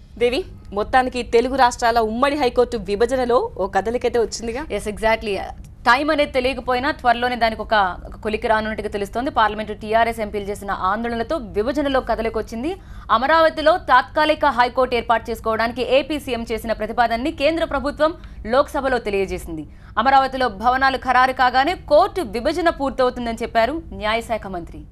దేవి మొత్తానికి తెలుగు రాష్ట్రాల ఉమ్మడి హైకోర్టు విభజనలో ఓ కదలికైతే వచ్చిందిగా ఎస్ ఎగ్జాక్ట్లీ టైం అనేది తెలియకపోయినా త్వరలోనే దానికి ఒక ఒక కొలికి రానున్నట్టుగా తెలుస్తోంది పార్లమెంటు టీఆర్ఎస్ ఎంపీలు చేసిన ఆందోళనలతో విభజనలో కదలికొచ్చింది అమరావతిలో తాత్కాలిక హైకోర్టు ఏర్పాటు చేసుకోవడానికి ఏపీ సీఎం చేసిన ప్రతిపాదనని కేంద్ర ప్రభుత్వం లోక్సభలో తెలియజేసింది అమరావతిలో భవనాలు ఖరారు కాగానే కోర్టు విభజన పూర్తవుతుందని చెప్పారు న్యాయశాఖ మంత్రి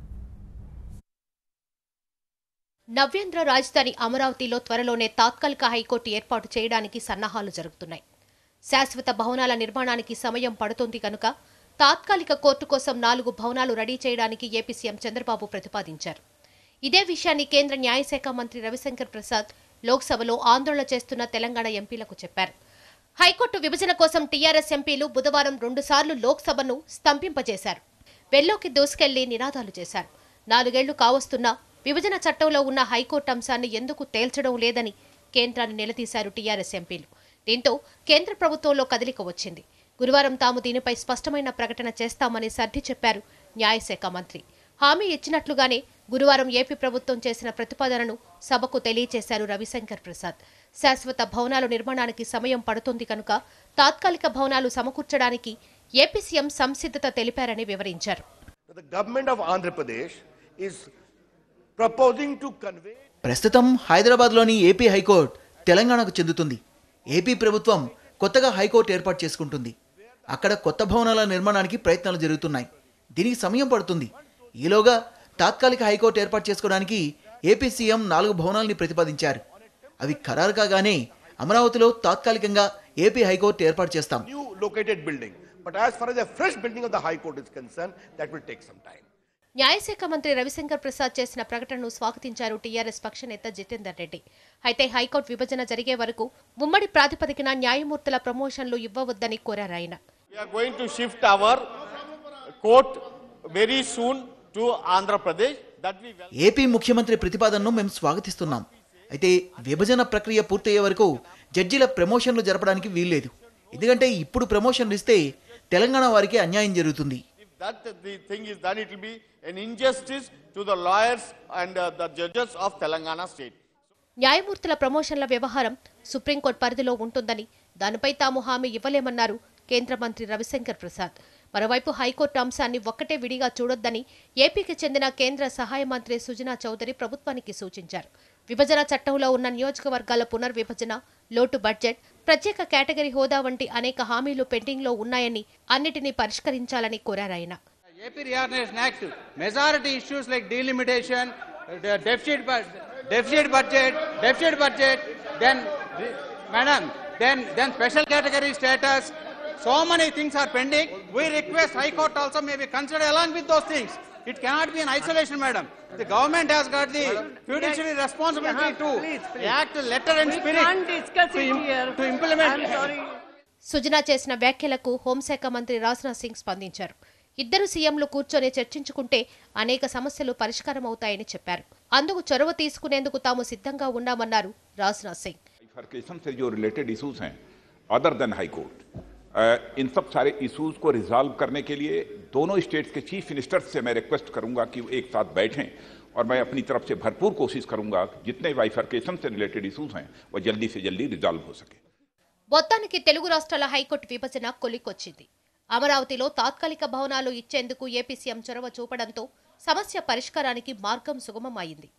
నవ్యాంధ్ర రాజధాని అమరావతిలో త్వరలోనే తాత్కాలిక హైకోర్టు ఏర్పాటు చేయడానికి సన్నాహాలు జరుగుతున్నాయి శాశ్వత భవనాల నిర్మాణానికి సమయం పడుతోంది కనుక తాత్కాలిక కోర్టు కోసం నాలుగు భవనాలు రెడీ చేయడానికి ఏపీ సీఎం చంద్రబాబు ప్రతిపాదించారు ఇదే విషయాన్ని కేంద్ర న్యాయశాఖ మంత్రి రవిశంకర్ ప్రసాద్ లోక్సభలో ఆందోళన చేస్తున్న తెలంగాణ ఎంపీలకు చెప్పారు హైకోర్టు విభజన కోసం టీఆర్ఎస్ ఎంపీలు బుధవారం రెండుసార్లు లోక్సభను స్తంభింపజేశారు వెల్లోకి దూసుకెళ్లి నినాదాలు చేశారు నాలుగేళ్లు కావస్తున్నా విభజన చట్టంలో ఉన్న హైకోర్టు అంశాన్ని ఎందుకు తేల్చడం లేదని కేంద్రాన్ని నిలదీశారు టీఆర్ఎస్ ఎంపీలు దీంతో కేంద్ర ప్రభుత్వంలో కదలిక వచ్చింది గురువారం తాము దీనిపై స్పష్టమైన ప్రకటన చేస్తామని సర్ది చెప్పారు న్యాయశాఖ మంత్రి హామీ ఇచ్చినట్లుగానే గురువారం ఏపీ ప్రభుత్వం చేసిన ప్రతిపాదనను సభకు తెలియజేశారు రవిశంకర్ ప్రసాద్ శాశ్వత భవనాల నిర్మాణానికి సమయం పడుతుంది కనుక తాత్కాలిక భవనాలు సమకూర్చడానికి ఏపీ సీఎం సంసిద్ధత తెలిపారని వివరించారు The government of Andhra Pradesh is proposing to convey ప్రస్తుతం హైదరాబాద్లోని ఏపీ హైకోర్టు తెలంగాణకు చెందుతుంది ఏపీ ప్రభుత్వం కొత్తగా హైకోర్టు ఏర్పాటు చేసుకుంటుంది అక్కడ కొత్త భవనాల నిర్మాణానికి ప్రయత్నాలు జరుగుతున్నాయి దీనికి సమయం పడుతుంది ఈలోగా తాత్కాలిక హైకోర్టు ఏర్పాటు చేసుకోవడానికి ఏపీ సీఎం నాలుగు భవనాల్ని ప్రతిపాదించారు అవి ఖరారు కాగానే అమరావతిలో తాత్కాలికంగా ఏపీ హైకోర్టు ఏర్పాటు చేస్తాం new located building. But as far as a fresh building of the High Court is concerned, that will take some time. న్యాయశాఖ మంత్రి రవిశంకర్ ప్రసాద్ చేసిన ప్రకటనను స్వాగతించారు టీఆర్ఎస్ పక్ష నేత జితేందర్ రెడ్డి అయితే హైకోర్టు విభజన జరిగే వరకు ఉమ్మడి ప్రాతిపదికన న్యాయమూర్తుల ప్రమోషన్లు ఇవ్వవద్దని కోరారు ఆయన We are going to shift our court very soon to Andhra Pradesh. That we well. AP ముఖ్యమంత్రి ప్రతిపాదనను మేము స్వాగతిస్తున్నాం అయితే విభజన ప్రక్రియ పూర్తయ్యే వరకు జడ్జీల ప్రమోషన్లు జరపడానికి వీల్లేదు ఎందుకంటే ఇప్పుడు ప్రమోషన్లు ఇస్తే తెలంగాణ వారికి అన్యాయం జరుగుతుంది If that the thing is done, it will be an injustice to the lawyers and uh, the judges of Telangana state. న్యాయమూర్తుల ప్రమోషన్ల వ్యవహారం సుప్రీంకోర్టు పరిధిలో ఉంటుందని దానిపై తాము హామీ ఇవ్వలేమన్నారు కేంద్ర మంత్రి రవిశంకర్ ప్రసాద్ మరోవైపు హైకోర్టు అంశాన్ని ఒక్కటే విడిగా చూడొద్దని ఏపీకి చెందిన కేంద్ర సహాయ మంత్రి సుజనా చౌదరి ప్రభుత్వానికి సూచించారు విభజన చట్టంలో ఉన్న నియోజకవర్గాల పునర్విభజన లోటు బడ్జెట్ ప్రత్యేక కేటగిరీ హోదా వంటి అనేక హామీలు పెండింగ్లో ఉన్నాయని అన్నిటినీ పరిష్కరించాలని కోరారాయన AP Reorganization Act, majority issues like delimitation, uh, deficit, bu- deficit budget, deficit budget, then, re- madam, then, then special category status, so many things are pending. We request High Court also may be considered along with those things. It cannot be in isolation, madam. The government has got the fiduciary responsibility to act letter and spirit to im- to implement. Sujana చేసిన వ్యాఖ్యలకు హోంశాఖ మంత్రి రాజ్నాథ్ సింగ్ స్పందించారు ఇద్దరు సీఎంలు కూర్చొని చర్చించుకుంటే అనేక సమస్యలు పరిష్కారం అవుతాయని చెప్పారు అందుకు చొరవ తీసుకునేందుకు తాము సిద్ధంగా ఉన్నామన్నారు రాజ్నాథ్ సింగ్ बाइफरकेशन से जो रिलेटेड इश्यूज हैं अदर देन हाई कोर्ट इन सब सारे इश्यूज को रिजॉल्व करने के लिए दोनों स्टेट्स के चीफ मिनिस्टर्स से मैं रिक्वेस्ट करूंगा कि वो एक साथ बैठें और मैं अपनी तरफ से भरपूर कोशिश करूंगा कि जितने बाइफरकेशन से रिलेटेड इश्यूज हैं वो जल्दी से जल्दी रिजॉल्व हो सके మొత్తానికి తెలుగు రాష్ట్రాల హైకోర్టు విభజన కొలికొచ్చింది అమరావతిలో తాత్కాలిక భవనాలు ఇచ్చేందుకు ఏపీ సీఎం చొరవ చూపడంతో సమస్య పరిష్కారానికి మార్గం సుగమమైంది